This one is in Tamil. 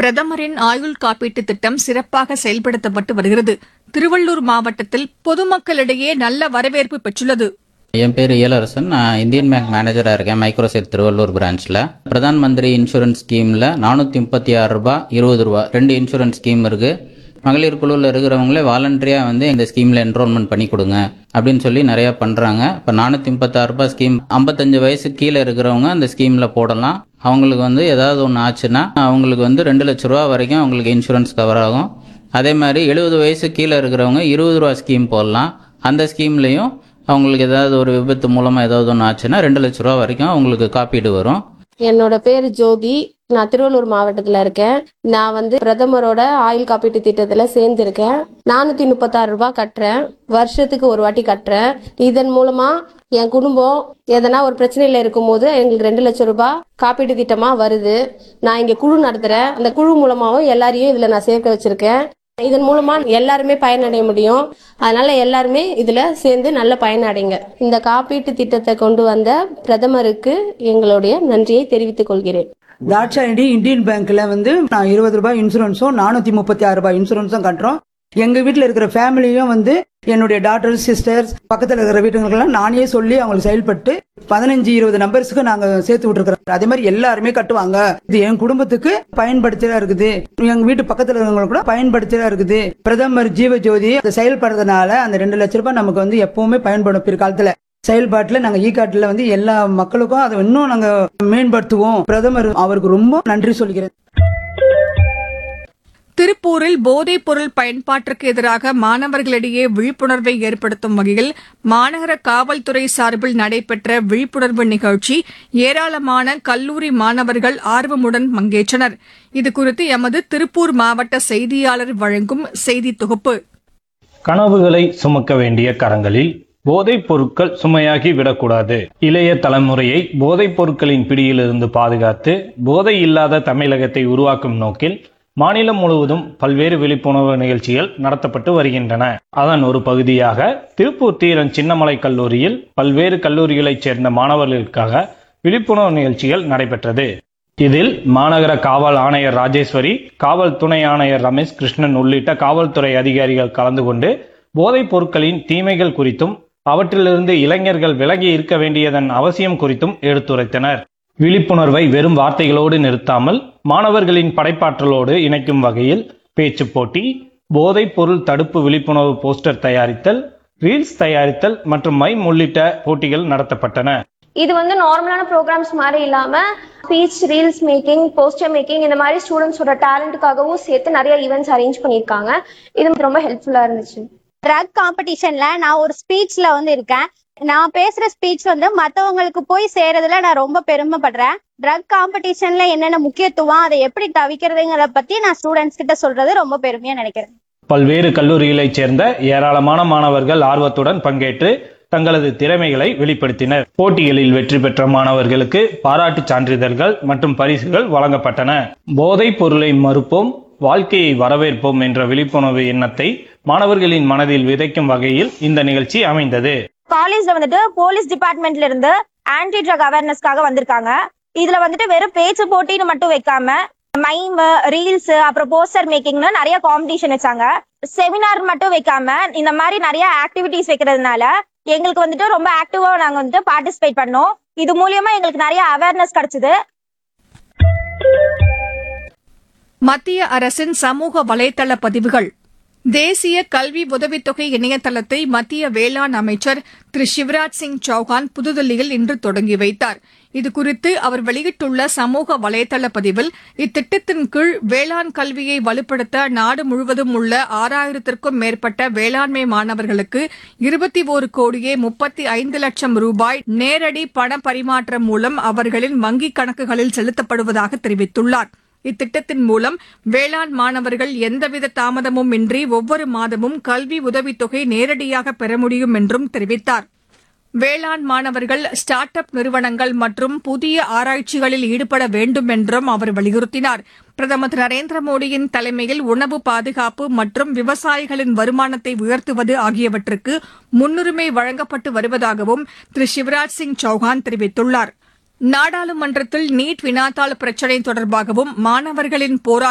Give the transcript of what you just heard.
பிரதமரின் ஆயுள் காப்பீட்டுத் திட்டம் சிறப்பாக செயல்படுத்தப்பட்டு வருகிறது திருவள்ளூர் மாவட்டத்தில் பொதுமக்களிடையே நல்ல வரவேற்பு பெற்றுள்ளது என் பேர் இயலரசன் நான் இந்தியன் பேங்க் மேனேஜராக இருக்கேன் மைக்ரோசெட் திருவள்ளூர் பிரான்ச்சில் பிரதான் மந்திரி இன்சூரன்ஸ் ஸ்கீமில் நானூற்றி முப்பத்தி ஆறு ரூபா இருபது ரூபா ரெண்டு இன்சூரன்ஸ் ஸ்கீம் இருக்குது மகளிர் குழுவில் இருக்கிறவங்களே வாலண்டரியாக வந்து இந்த ஸ்கீமில் என்ரோல்மெண்ட் பண்ணி கொடுங்க அப்படின்னு சொல்லி நிறையா பண்ணுறாங்க இப்போ நானூற்றி முப்பத்தாறு ரூபாய் ஸ்கீம் ஐம்பத்தஞ்சு வயசு கீழே இருக்கிறவங்க அந்த ஸ்கீமில் போடலாம் அவங்களுக்கு வந்து ஏதாவது ஒன்று ஆச்சுன்னா அவங்களுக்கு வந்து ரெண்டு லட்ச ரூபா வரைக்கும் அவங்களுக்கு இன்சூரன்ஸ் கவர் ஆகும் அதே மாதிரி எழுபது வயசு கீழே இருக்கிறவங்க இருபது ரூபா ஸ்கீம் போடலாம் அந்த ஸ்கீம்லேயும் அவங்களுக்கு ஏதாவது ஒரு விபத்து மூலமாக ஏதாவது ஒன்று ஆச்சுன்னா ரெண்டு லட்ச ரூபா வரைக்கும் அவங்களுக்கு காப்பீடு வரும் என்னோட பேர் ஜோதி நான் திருவள்ளூர் மாவட்டத்துல இருக்கேன் நான் வந்து பிரதமரோட ஆயுள் காப்பீட்டு திட்டத்துல சேர்ந்திருக்கேன் நானூத்தி முப்பத்தாறு ரூபாய் கட்டுறேன் வருஷத்துக்கு ஒரு வாட்டி கட்டுறேன் இதன் மூலமா என் குடும்பம் எதனா ஒரு பிரச்சனையில இருக்கும்போது எங்களுக்கு ரெண்டு லட்சம் ரூபாய் காப்பீட்டு திட்டமா வருது நான் இங்க குழு நடத்துறேன் அந்த குழு மூலமாவும் எல்லாரையும் இதுல நான் சேர்க்க வச்சிருக்கேன் இதன் மூலமா எல்லாருமே பயனடைய முடியும் அதனால எல்லாருமே இதுல சேர்ந்து நல்ல பயனடைங்க இந்த காப்பீட்டு திட்டத்தை கொண்டு வந்த பிரதமருக்கு எங்களுடைய நன்றியை தெரிவித்துக் கொள்கிறேன் தாட்சாயணி இந்தியன் பேங்க்ல வந்து நான் இருபது ரூபாய் இன்சூரன்ஸும் நானூத்தி முப்பத்தி ஆறு ரூபாய் இன்சூரன்ஸும் கட்டுறோம் எங்க வீட்டில் இருக்கிற ஃபேமிலியும் வந்து என்னுடைய டாட்டர் சிஸ்டர்ஸ் பக்கத்தில் இருக்கிற வீட்டுங்களுக்கெல்லாம் நானே சொல்லி அவங்களுக்கு செயல்பட்டு பதினஞ்சு இருபது நம்பர்ஸ்க்கு நாங்க சேர்த்து விட்டுருக்கிறோம் அதே மாதிரி எல்லாருமே கட்டுவாங்க இது என் குடும்பத்துக்கு பயன்படுத்தியா இருக்குது எங்க வீட்டு பக்கத்தில் இருக்கிறவங்களுக்கு கூட பயன்படுத்தியா இருக்குது பிரதமர் ஜீவ ஜோதி அதை செயல்படுறதுனால அந்த ரெண்டு லட்ச ரூபாய் நமக்கு வந்து எப்பவுமே பயன்படும் பிற்காலத்துல செயல்பாட்டில் நாங்கள் இ கார்டில் வந்து எல்லா மக்களுக்கும் அதை இன்னும் நாங்கள் மேம்படுத்துவோம் பிரதமர் அவருக்கு ரொம்ப நன்றி சொல்கிறேன் திருப்பூரில் போதைப் பொருள் பயன்பாட்டிற்கு எதிராக மாணவர்களிடையே விழிப்புணர்வை ஏற்படுத்தும் வகையில் மாநகர காவல்துறை சார்பில் நடைபெற்ற விழிப்புணர்வு நிகழ்ச்சி ஏராளமான கல்லூரி மாணவர்கள் ஆர்வமுடன் பங்கேற்றனர் இதுகுறித்து எமது திருப்பூர் மாவட்ட செய்தியாளர் வழங்கும் செய்தி தொகுப்பு கனவுகளை சுமக்க வேண்டிய கரங்களில் போதைப் பொருட்கள் சுமையாகி விடக்கூடாது இளைய தலைமுறையை போதைப் பொருட்களின் பிடியிலிருந்து பாதுகாத்து போதை இல்லாத தமிழகத்தை உருவாக்கும் நோக்கில் மாநிலம் முழுவதும் பல்வேறு விழிப்புணர்வு நிகழ்ச்சிகள் நடத்தப்பட்டு வருகின்றன அதன் ஒரு பகுதியாக திருப்பூர் தீரன் சின்னமலை கல்லூரியில் பல்வேறு கல்லூரிகளைச் சேர்ந்த மாணவர்களுக்காக விழிப்புணர்வு நிகழ்ச்சிகள் நடைபெற்றது இதில் மாநகர காவல் ஆணையர் ராஜேஸ்வரி காவல் துணை ஆணையர் ரமேஷ் கிருஷ்ணன் உள்ளிட்ட காவல்துறை அதிகாரிகள் கலந்து கொண்டு போதைப் பொருட்களின் தீமைகள் குறித்தும் அவற்றிலிருந்து இளைஞர்கள் விலகி இருக்க வேண்டியதன் அவசியம் குறித்தும் எடுத்துரைத்தனர் விழிப்புணர்வை வெறும் வார்த்தைகளோடு நிறுத்தாமல் மாணவர்களின் படைப்பாற்றலோடு இணைக்கும் வகையில் பேச்சு போட்டி போதைப் பொருள் தடுப்பு விழிப்புணர்வு போஸ்டர் தயாரித்தல் ரீல்ஸ் தயாரித்தல் மற்றும் மைம் உள்ளிட்ட போட்டிகள் நடத்தப்பட்டன இது வந்து நார்மலான ப்ரோக்ராம்ஸ் மாதிரி இல்லாம speech reels making poster making இந்த மாதிரி ஸ்டூடெண்ட்ஸோட டேலண்ட்டுக்காகவும் சேர்த்து நிறைய ஈவெண்ட்ஸ் அரேஞ்ச் பண்ணியிருக்காங்க இது ரொம்ப ஹெல்ப்ஃபுல்லா இருந்துச்சு ட்ரக் காம்படிஷன்ல நான் ஒரு ஸ்பீச்ல வந்து இருக்கேன் நான் பேசுற ஸ்பீச் வந்து மத்தவங்களுக்கு போய் சேரதுல நான் ரொம்ப பெருமைப்படுறேன் ட்ரக் காம்படிஷன்ல என்னென்ன முக்கியத்துவம் அதை எப்படி தவிக்கிறதுங்கிறத பத்தி நான் ஸ்டூடெண்ட்ஸ் கிட்ட சொல்றது ரொம்ப பெருமையா நினைக்கிறேன் பல்வேறு கல்லூரிகளைச் சேர்ந்த ஏராளமான மாணவர்கள் ஆர்வத்துடன் பங்கேற்று தங்களது திறமைகளை வெளிப்படுத்தினர் போட்டிகளில் வெற்றி பெற்ற மாணவர்களுக்கு பாராட்டுச் சான்றிதழ்கள் மற்றும் பரிசுகள் வழங்கப்பட்டன போதைப் பொருளை மறுப்போம் வாழ்க்கையை வரவேற்போம் என்ற விழிப்புணர்வு எண்ணத்தை மாணவர்களின் மனதில் விதைக்கும் வகையில் இந்த நிகழ்ச்சி அமைந்தது காலேஜ்ல வந்துட்டு போலீஸ் டிபார்ட்மெண்ட்ல இருந்து ஆன்டி ட்ரக் அவேர்னஸ்க்காக வந்திருக்காங்க இதுல வந்துட்டு வெறும் பேச்சு போட்டின்னு மட்டும் வைக்காம மைம் ரீல்ஸ் அப்புறம் போஸ்டர் மேக்கிங்னு நிறைய காம்படிஷன் வச்சாங்க செமினார் மட்டும் வைக்காம இந்த மாதிரி நிறைய ஆக்டிவிட்டிஸ் வைக்கிறதுனால எங்களுக்கு வந்துட்டு ரொம்ப ஆக்டிவா நாங்க வந்துட்டு பார்ட்டிசிபேட் பண்ணோம் இது மூலியமா எங்களுக்கு நிறைய அவேர்னஸ் கிடைச்சது மத்திய அரசின் சமூக வலைதள பதிவுகள் தேசிய கல்வி உதவித்தொகை இணையதளத்தை மத்திய வேளாண் அமைச்சர் திரு சிவராஜ் சிங் சௌஹான் புதுதில்லியில் இன்று தொடங்கி வைத்தார் இதுகுறித்து அவர் வெளியிட்டுள்ள சமூக வலைதள பதிவில் இத்திட்டத்தின் கீழ் வேளாண் கல்வியை வலுப்படுத்த நாடு முழுவதும் உள்ள ஆறாயிரத்திற்கும் மேற்பட்ட வேளாண்மை மாணவர்களுக்கு இருபத்தி ஒரு கோடியே முப்பத்தி ஐந்து லட்சம் ரூபாய் நேரடி பண பரிமாற்றம் மூலம் அவர்களின் வங்கிக் கணக்குகளில் செலுத்தப்படுவதாக தெரிவித்துள்ளார் இத்திட்டத்தின் மூலம் வேளாண் மாணவர்கள் எந்தவித தாமதமும் இன்றி ஒவ்வொரு மாதமும் கல்வி உதவித்தொகை நேரடியாக பெற முடியும் என்றும் தெரிவித்தார் வேளாண் மாணவர்கள் ஸ்டார்ட் அப் நிறுவனங்கள் மற்றும் புதிய ஆராய்ச்சிகளில் ஈடுபட வேண்டும் என்றும் அவர் வலியுறுத்தினார் பிரதமர் திரு நரேந்திர மோடியின் தலைமையில் உணவு பாதுகாப்பு மற்றும் விவசாயிகளின் வருமானத்தை உயர்த்துவது ஆகியவற்றுக்கு முன்னுரிமை வழங்கப்பட்டு வருவதாகவும் திரு சிவராஜ் சிங் சௌஹான் தெரிவித்துள்ளார் நாடாளுமன்றத்தில் நீட் வினாத்தாள் பிரச்சினை தொடர்பாகவும் மாணவர்களின் போராட்டம்